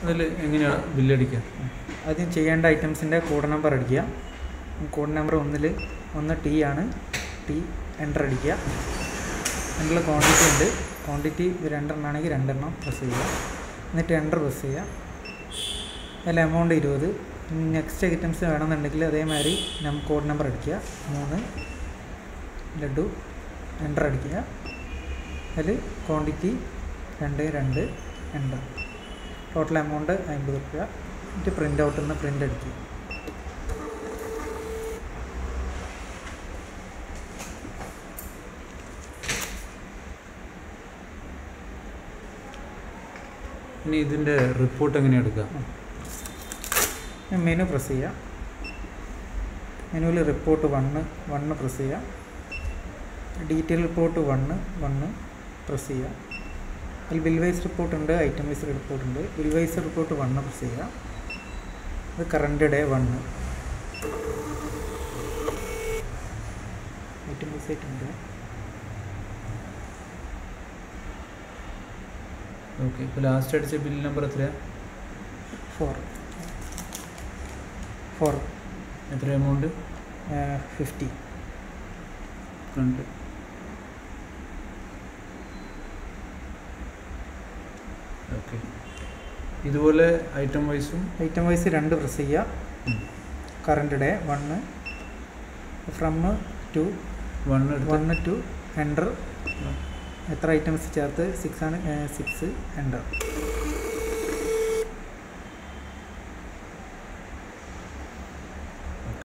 അതിൽ എങ്ങനെയാണ് ബില്ലടിക്കുക ആദ്യം ചെയ്യേണ്ട ഐറ്റംസിൻ്റെ കോഡ് നമ്പർ അടിക്കുക കോഡ് നമ്പർ ഒന്നിൽ ഒന്ന് ടി ആണ് ടി എൻ്റർ അടിക്കുക എൻ്ററിൽ ക്വാണ്ടിറ്റി ഉണ്ട് ക്വാണ്ടിറ്റി ഇത് രണ്ടെണ്ണമാണെങ്കിൽ രണ്ടെണ്ണം പ്രസ് ചെയ്യുക എന്നിട്ട് എൻ്റർ പ്രസ് ചെയ്യുക അതിൽ എമൗണ്ട് ഇരുപത് നെക്സ്റ്റ് ഐറ്റംസ് വേണമെന്നുണ്ടെങ്കിൽ അതേമാതിരി നം കോഡ് നമ്പർ അടിക്കുക മൂന്ന് ലഡു എൻ്റർ അടിക്കുക അതിൽ ക്വാണ്ടിറ്റി രണ്ട് രണ്ട് എൻ്റർ ടോട്ടൽ എമൗണ്ട് അമ്പത് രൂപ എന്നിട്ട് പ്രിൻ്റ് ഔട്ടിൽ നിന്ന് പ്രിൻ്റ് അടിക്കുക ഇനി ഇതിൻ്റെ റിപ്പോർട്ട് എങ്ങനെയാണ് എടുക്കുക മെനു പ്രസ് ചെയ്യുക മെനുവിൽ റിപ്പോർട്ട് വണ്ണ് വണ്ണ് പ്രസ് ചെയ്യുക detail report one one press ചെയ്യുക അതിൽ ബിൽ വൈസ് റിപ്പോർട്ട് ഉണ്ട് ഐറ്റം വൈസ് റിപ്പോർട്ട് ഉണ്ട് bill wise report one press ചെയ്യുക അത് current day one item wise ആയിട്ടുണ്ട് ഓക്കെ ഇപ്പോൾ ലാസ്റ്റ് അടിച്ച ബിൽ നമ്പർ എത്രയാണ് ഫോർ ഫോർ എത്ര എമൗണ്ട് ഫിഫ്റ്റി രണ്ട് ഓക്കെ ഇതുപോലെ ഐറ്റം വൈസും ഐറ്റം വൈസ് രണ്ട് പ്രസ് ചെയ്യുക current day one from two one എടുത്ത് വണ്ണ് ടു എൻ്റർ എത്ര ഐറ്റംസ് ചേർത്ത് സിക്സ് ആണ് സിക്സ് എൻ്റർ